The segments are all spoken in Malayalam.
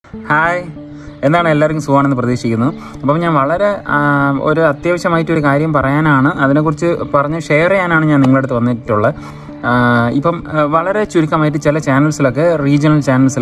ഹായ് എന്താണ് എല്ലാവർക്കും സുഖമാണെന്ന് പ്രതീക്ഷിക്കുന്നു അപ്പം ഞാൻ വളരെ ആ, ഒരു അത്യാവശ്യമായിട്ട് ഒരു കാര്യം പറയാനാണ് അതിനെക്കുറിച്ച് പറഞ്ഞ് ഷെയർ ചെയ്യാനാണ് ഞാൻ നിങ്ങളുടെ അടുത്ത് വന്നിട്ടുള്ളത് ആ, ഇപ്പം ആ, വളരെ ചുരുക്കമായിട്ട് ചില ചാനൽസിലൊക്കെ റീജിയണൽ ചാനൽസിൽ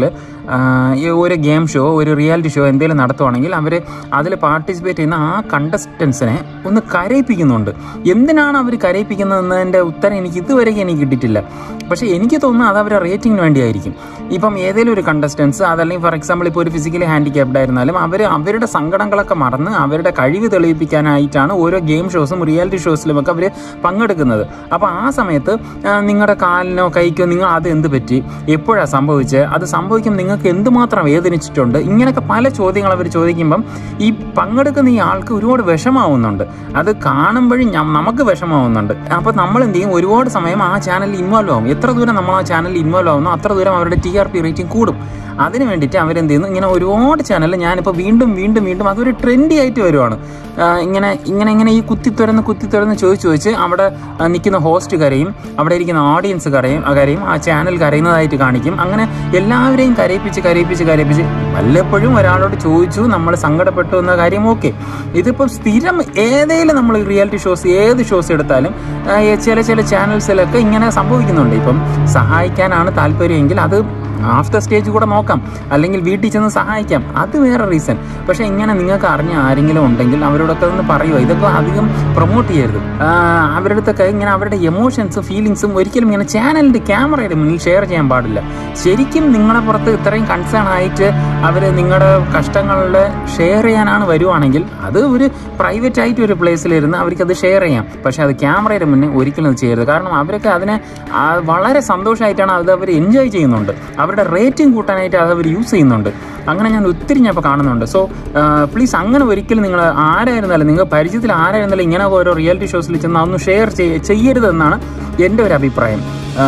ഈ ഒരു ഗെയിം ഷോ ഒരു റിയാലിറ്റി ഷോ എന്തെങ്കിലും നടത്തുവാണെങ്കിൽ അവർ അതിൽ പാർട്ടിസിപ്പേറ്റ് ചെയ്യുന്ന ആ കണ്ടസ്റ്റൻസിനെ ഒന്ന് കരയിപ്പിക്കുന്നുണ്ട് എന്തിനാണ് അവർ കരയിപ്പിക്കുന്നതെന്നതിൻ്റെ ഉത്തരം എനിക്ക് ഇതുവരെയ്ക്ക് എനിക്ക് കിട്ടിയിട്ടില്ല പക്ഷേ എനിക്ക് തോന്നുന്നു അത് അവരുടെ റേറ്റിംഗിന് വേണ്ടിയായിരിക്കും ഇപ്പം ഏതെങ്കിലും ഒരു കണ്ടസ്റ്റൻസ് അതല്ലെങ്കിൽ ഫോർ എക്സാമ്പിൾ ഇപ്പോൾ ഒരു ഫിസിക്കലി ഹാൻഡിക്യാപ്ഡ് ആയിരുന്നാലും അവർ അവരുടെ സങ്കടങ്ങളൊക്കെ മറന്ന് അവരുടെ കഴിവ് തെളിയിപ്പിക്കാനായിട്ടാണ് ഓരോ ഗെയിം ഷോസും റിയാലിറ്റി ഷോസിലുമൊക്കെ അവർ പങ്കെടുക്കുന്നത് അപ്പോൾ ആ സമയത്ത് ആ, നിങ്ങളുടെ കാലിനോ കൈക്കോ നിങ്ങൾ അത് എന്ത് പറ്റി എപ്പോഴാണ് സംഭവിച്ചത് അത് സംഭവിക്കും നിങ്ങൾക്ക് എന്തുമാത്രം വേദനിച്ചിട്ടുണ്ട് ഇങ്ങനെയൊക്കെ പല ചോദ്യങ്ങൾ അവർ ചോദിക്കുമ്പം ഈ പങ്കെടുക്കുന്ന ഈ ആൾക്ക് ഒരുപാട് വിഷമാവുന്നുണ്ട് അത് കാണുമ്പോഴും ഞ- നമുക്ക് വിഷമാവുന്നുണ്ട് അപ്പോൾ നമ്മൾ എന്ത് ചെയ്യും ഒരുപാട് സമയം ആ ചാനലിൽ ഇൻവോൾവ് ആവും എത്ര ദൂരം നമ്മൾ ആ ചാനലിൽ ഇൻവോൾവ് ആവുന്നോ അത്ര ദൂരം അവരുടെ ടി ആർ പി റേറ്റിംഗ് കൂടും അതിന് വേണ്ടിയിട്ട് അവരെന്ത് ചെയ്യുന്നു ഇങ്ങനെ ഒരുപാട് ചാനൽ ഞാനിപ്പോൾ വീണ്ടും വീണ്ടും വീണ്ടും അതൊരു ട്രെൻഡി ആയിട്ട് വരുവാണ് ആ, ഇങ്ങനെ ഇങ്ങനെ ഇങ്ങനെ ഈ കുത്തി തുറന്ന് കുത്തി തുറന്ന് ചോദിച്ച് ചോദിച്ച് അവിടെ ആ, നിൽക്കുന്ന ഹോസ്റ്റ് കരയും അവിടെ ഇരിക്കുന്ന ഓഡിയൻസ് കരയും ആ കരയും ആ ചാനൽ കരയുന്നതായിട്ട് കാണിക്കും അങ്ങനെ എല്ലാവരെയും കരയിപ്പിച്ച് കരയിപ്പിച്ച് കരയിപ്പിച്ച് വല്ലപ്പോഴും ഒരാളോട് ചോദിച്ചു നമ്മൾ സങ്കടപ്പെട്ടു എന്ന കാര്യം ഓക്കെ ഇതിപ്പോൾ സ്ഥിരം ഏതെങ്കിലും നമ്മൾ റിയാലിറ്റി ഷോസ് ഏത് ഷോസ് എടുത്താലും ആ, ഈ ചില ചില ചാനൽസിലൊക്കെ ഇങ്ങനെ സംഭവിക്കുന്നുണ്ട് ഇപ്പം സഹായിക്കാനാണ് താല്പര്യമെങ്കിൽ അത് ആഫ്റ്റർ സ്റ്റേജ് കൂടെ നോക്കാം അല്ലെങ്കിൽ വീട്ടിൽ ചെന്ന് സഹായിക്കാം അത് വേറെ റീസൺ പക്ഷേ ഇങ്ങനെ നിങ്ങൾക്ക് അറിഞ്ഞ ആരെങ്കിലും ഉണ്ടെങ്കിൽ അവരോടൊക്കെ ഒന്ന് പറയുമോ ഇതൊക്കെ അധികം പ്രൊമോട്ട് ചെയ്യരുത് ആ, അവരുടെ അടുത്തൊക്കെ ഇങ്ങനെ അവരുടെ എമോഷൻസും ഫീലിങ്സും ഒരിക്കലും ഇങ്ങനെ ചാനലിൻ്റെ ക്യാമറയുടെ മുന്നിൽ ഷെയർ ചെയ്യാൻ പാടില്ല ശരിക്കും നിങ്ങളെ പുറത്ത് ഇത്രയും കൺസേൺ ആയിട്ട് അവർ നിങ്ങളുടെ കഷ്ടങ്ങളുടെ ഷെയർ ചെയ്യാനാണ് വരുവാണെങ്കിൽ അത് ഒരു പ്രൈവറ്റ് ആയിട്ട് ഒരു പ്ലേസിലിരുന്ന് അവർക്കത് ഷെയർ ചെയ്യാം പക്ഷേ അത് ക്യാമറയുടെ മുന്നേ ഒരിക്കലും അത് ചെയ്യരുത് കാരണം അവരൊക്കെ അതിനെ ആ, വളരെ സന്തോഷമായിട്ടാണ് അത് അവർ എൻജോയ് ചെയ്യുന്നുണ്ട് അവരുടെ റേറ്റിംഗ് കൂട്ടാനായിട്ട് അത് അവർ യൂസ് ചെയ്യുന്നുണ്ട് അങ്ങനെ ഞാൻ ഒത്തിരി ഞാൻ ഇപ്പോൾ കാണുന്നുണ്ട് സോ പ്ലീസ് അങ്ങനെ ഒരിക്കലും നിങ്ങൾ ആരായിരുന്നാലും നിങ്ങൾ പരിചയത്തിൽ ആരായിരുന്നാലും ഇങ്ങനെ ഓരോ റിയാലിറ്റി ഷോസിൽ ചെന്ന് അതൊന്നും ഷെയർ ചെയ്യരുതെന്നാണ് എൻ്റെ ഒരു അഭിപ്രായം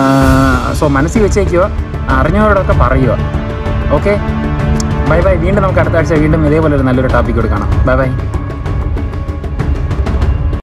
സോ മനസ്സിൽ വെച്ചേക്കുക അറിഞ്ഞവരോടൊക്കെ പറയുക ഓക്കെ ബൈ ബൈ വീണ്ടും നമുക്ക് അടുത്ത ആഴ്ച വീണ്ടും ഇതേപോലെ ഒരു നല്ലൊരു ടോപ്പിക്കോട് കാണാം ബൈ ബൈ